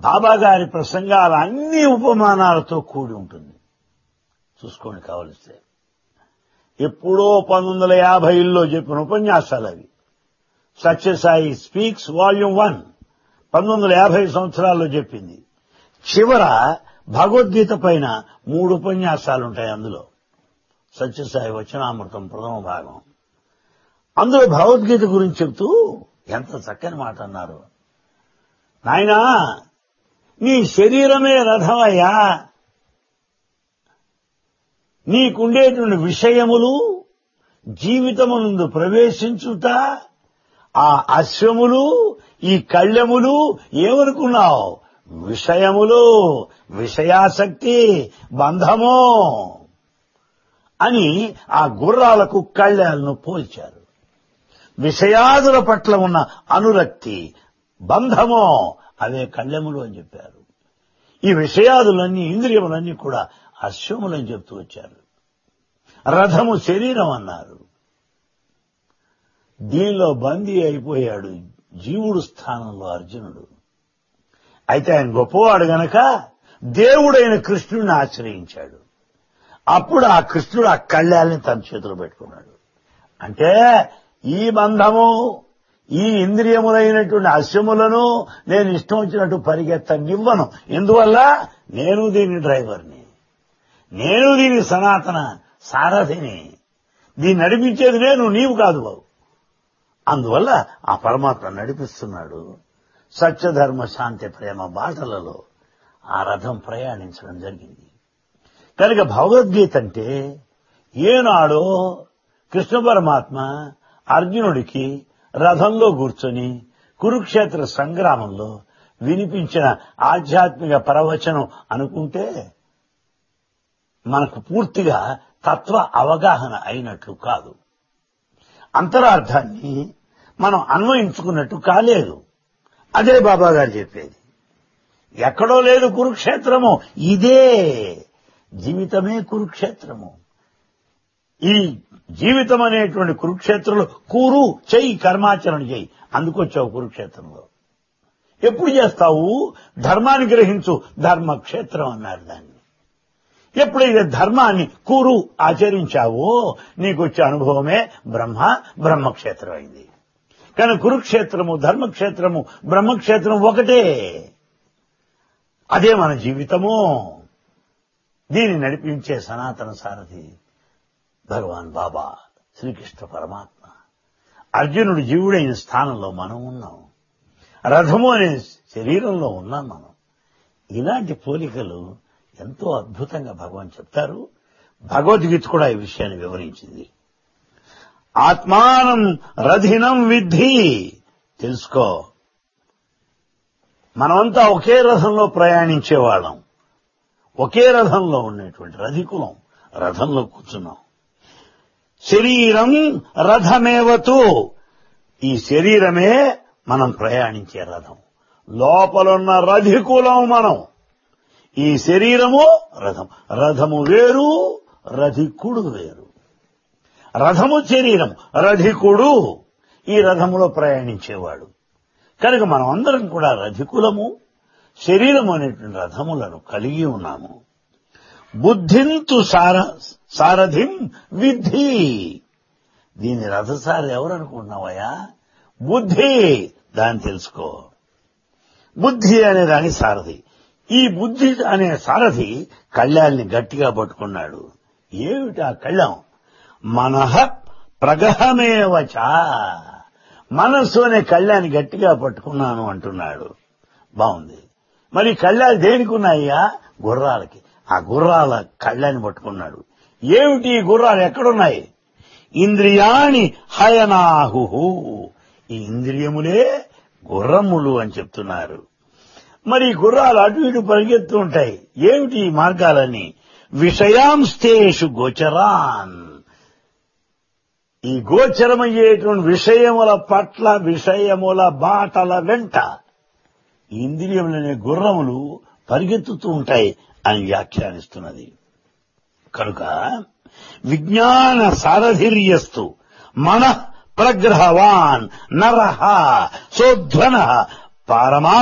బాబా గారి ప్రసంగాలు అన్ని ఉపమానాలతో కూడి ఉంటుంది చూసుకోండి కావలిస్తే ఎప్పుడో పంతొమ్మిది వందల యాభైలో చెప్పిన ఉపన్యాసాలు అవి సత్యసాయి స్పీక్స్ వాల్యూమ్ వన్ పంతొమ్మిది వందల యాభై సంవత్సరాల్లో చెప్పింది చివర భగవద్గీత పైన మూడు ఉపన్యాసాలు ఉంటాయి అందులో సత్యసాయి వచనామృతం ప్రథమ భాగం అందులో భగవద్గీత గురించి చెప్తూ ఎంత చక్కని మాట అన్నారు నాయనా నీ శరీరమే రథమయ్యా నీకుండేటువంటి విషయములు జీవితమునందు ప్రవేశించుట ఆ అశ్వములు ఈ కళ్ళెములు ఏమనుకున్నావు విషయములు విషయాసక్తి బంధము అని ఆ గుర్రాలకు కళ్యాలను పోల్చారు విషయాదుల పట్ల ఉన్న అనురక్తి బంధమో అవే కళ్యములు అని చెప్పారు ఈ విషయాదులన్నీ ఇంద్రియములన్నీ కూడా అశ్వములని చెప్తూ వచ్చారు రథము శరీరం అన్నారు దీనిలో బందీ అయిపోయాడు జీవుడు స్థానంలో అర్జునుడు అయితే ఆయన గొప్పవాడు గనక దేవుడైన కృష్ణుడిని ఆశ్రయించాడు అప్పుడు ఆ కృష్ణుడు ఆ కళ్యాల్ని తన చేతిలో పెట్టుకున్నాడు అంటే ఈ బంధము ఈ ఇంద్రియములైనటువంటి అశ్వములను నేను ఇష్టం వచ్చినట్టు పరిగెత్తనివ్వను ఎందువల్ల నేను దీని డ్రైవర్ని నేను దీని సనాతన సారథిని దీన్ని నడిపించేది నేను నీవు కాదు బాబు అందువల్ల ఆ పరమాత్మ నడిపిస్తున్నాడు సత్యధర్మ శాంతి ప్రేమ బాటలలో ఆ రథం ప్రయాణించడం జరిగింది కనుక భగవద్గీత అంటే ఏనాడో కృష్ణ పరమాత్మ అర్జునుడికి రథంలో కూర్చొని కురుక్షేత్ర సంగ్రామంలో వినిపించిన ఆధ్యాత్మిక ప్రవచనం అనుకుంటే మనకు పూర్తిగా తత్వ అవగాహన అయినట్లు కాదు అంతరార్థాన్ని మనం అన్వయించుకున్నట్టు కాలేదు అదే బాబా గారు చెప్పేది ఎక్కడో లేదు కురుక్షేత్రము ఇదే జీవితమే కురుక్షేత్రము ఈ జీవితం అనేటువంటి కురుక్షేత్రంలో కూరు చెయ్యి కర్మాచరణ చెయ్యి అందుకొచ్చావు కురుక్షేత్రంలో ఎప్పుడు చేస్తావు ధర్మాన్ని గ్రహించు ధర్మక్షేత్రం అన్నారు దాన్ని ఎప్పుడైతే ధర్మాన్ని కూరు ఆచరించావో నీకు వచ్చే అనుభవమే బ్రహ్మ బ్రహ్మక్షేత్రం అయింది కానీ కురుక్షేత్రము ధర్మక్షేత్రము బ్రహ్మక్షేత్రం ఒకటే అదే మన జీవితము దీన్ని నడిపించే సనాతన సారథి భగవాన్ బాబా శ్రీకృష్ణ పరమాత్మ అర్జునుడు జీవుడైన స్థానంలో మనం ఉన్నాం రథము అనే శరీరంలో ఉన్నాం మనం ఇలాంటి పోలికలు ఎంతో అద్భుతంగా భగవాన్ చెప్తారు భగవద్గీత కూడా ఈ విషయాన్ని వివరించింది ఆత్మానం రథినం విద్ధి తెలుసుకో మనమంతా ఒకే రథంలో ప్రయాణించేవాళ్ళం ఒకే రథంలో ఉండేటువంటి రధికులం రథంలో కూర్చున్నాం శరీరం రథమేవతు ఈ శరీరమే మనం ప్రయాణించే రథం లోపలున్న రధికులం మనం ఈ శరీరము రథం రథము వేరు రధికుడు వేరు రథము శరీరం రధికుడు ఈ రథములో ప్రయాణించేవాడు కనుక మనం అందరం కూడా రధికులము శరీరం అనేటువంటి రథములను కలిగి ఉన్నాము బుద్ధింతు సార సారథిం విద్ధి దీని రథసారి ఎవరు అనుకుంటున్నావయ్యా బుద్ధి దాన్ని తెలుసుకో బుద్ధి అనే దాని సారథి ఈ బుద్ధి అనే సారథి కళ్యాల్ని గట్టిగా పట్టుకున్నాడు ఏమిటి ఆ కళ్యాణం మనహ ప్రగహమేవచ మనస్సు అనే కళ్యాణి గట్టిగా పట్టుకున్నాను అంటున్నాడు బాగుంది మరి కళ్యాణి దేనికి ఉన్నాయ్యా గుర్రాలకి ఆ గుర్రాల కళ్యాణి పట్టుకున్నాడు ఏమిటి ఈ గుర్రాలు ఎక్కడున్నాయి ఇంద్రియాణి హయనాహు ఈ ఇంద్రియములే గుర్రములు అని చెప్తున్నారు మరి ఈ గుర్రాలు అటు ఇటు పరిగెత్తు ఉంటాయి ఏమిటి ఈ మార్గాలని విషయాంస్తేషు గోచరాన్ ఈ గోచరమయ్యేటువంటి విషయముల పట్ల విషయముల బాటల వెంట ఇంద్రియములనే గుర్రములు పరిగెత్తుతూ ఉంటాయి అని వ్యాఖ్యానిస్తున్నది కనుక విజ్ఞాన సారథిర్యస్తు మన ప్రగ్రహవాన్ నర సోధ్వన పరమా